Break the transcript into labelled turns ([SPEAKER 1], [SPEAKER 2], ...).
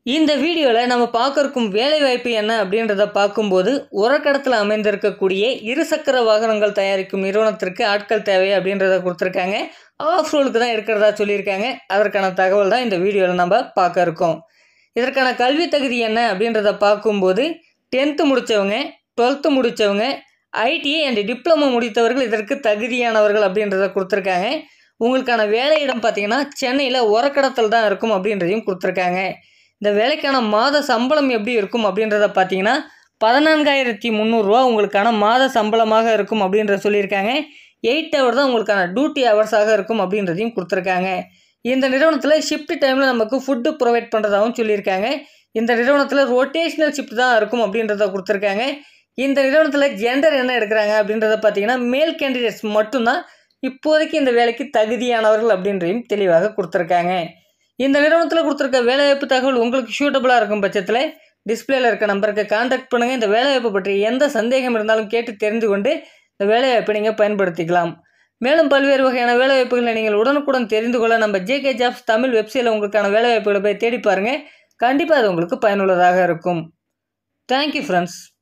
[SPEAKER 1] இந்த வீடியோவில் நம்ம பார்க்க இருக்கும் வேலைவாய்ப்பு என்ன அப்படின்றத பார்க்கும்போது உரக்கடத்தில் அமைந்திருக்கக்கூடிய இருசக்கர வாகனங்கள் தயாரிக்கும் நிறுவனத்திற்கு ஆட்கள் தேவை அப்படின்றத கொடுத்துருக்காங்க ஆஃப் ரோலுக்கு தான் இருக்கிறதா சொல்லியிருக்காங்க அதற்கான தகவல் தான் இந்த வீடியோவில் நம்ம பார்க்க இருக்கோம் இதற்கான கல்வி தகுதி என்ன அப்படின்றத பார்க்கும்போது டென்த்து முடித்தவங்க டுவெல்த்து முடித்தவங்க ஐடிஐ அண்ட் டிப்ளமோ முடித்தவர்கள் இதற்கு தகுதியானவர்கள் அப்படின்றத கொடுத்துருக்காங்க உங்களுக்கான வேலையிடம் பார்த்தீங்கன்னா சென்னையில் உரக்கடத்தில் தான் இருக்கும் அப்படின்றதையும் கொடுத்துருக்காங்க இந்த வேலைக்கான மாத சம்பளம் எப்படி இருக்கும் அப்படின்றத பார்த்தீங்கன்னா பதினான்காயிரத்தி முந்நூறுரூவா உங்களுக்கான மாத சம்பளமாக இருக்கும் அப்படின்றத சொல்லியிருக்காங்க எயிட் ஹவர் தான் உங்களுக்கான டியூட்டி ஹவர்ஸாக இருக்கும் அப்படின்றதையும் கொடுத்துருக்காங்க இந்த நிறுவனத்தில் ஷிஃப்ட் டைமில் நமக்கு ஃபுட்டு ப்ரொவைட் பண்ணுறதாகவும் சொல்லியிருக்காங்க இந்த நிறுவனத்தில் ரொட்டேஷ்னல் ஷிஃப்ட் தான் இருக்கும் அப்படின்றத கொடுத்துருக்காங்க இந்த நிறுவனத்தில் ஜெண்டர் என்ன எடுக்கிறாங்க அப்படின்றத பார்த்தீங்கன்னா மேல் கேண்டிடேட்ஸ் மட்டும்தான் இப்போதைக்கு இந்த வேலைக்கு தகுதியானவர்கள் அப்படின்றதையும் தெளிவாக கொடுத்துருக்காங்க இந்த நிறுவனத்தில் கொடுத்துருக்க வேலைவாய்ப்பு தகவல் உங்களுக்கு சூட்டபுளாக இருக்கும் பட்சத்தில் டிஸ்பிளேல இருக்க நம்பருக்கு காண்டாக்ட் பண்ணுங்கள் இந்த வேலைவாய்ப்பு பற்றி எந்த சந்தேகம் இருந்தாலும் கேட்டு தெரிந்து கொண்டு இந்த வேலைவாய்ப்பை நீங்கள் பயன்படுத்திக்கலாம் மேலும் பல்வேறு வகையான வேலைவாய்ப்புகளை நீங்கள் உடனுக்குடன் தெரிந்து கொள்ள நம்ம ஜேகே ஜாப்ஸ் தமிழ் வெப்சைட்டில் உங்களுக்கான வேலைவாய்ப்புகளை போய் தேடி பாருங்கள் கண்டிப்பாக அது உங்களுக்கு பயனுள்ளதாக இருக்கும் தேங்க்யூ ஃப்ரெண்ட்ஸ்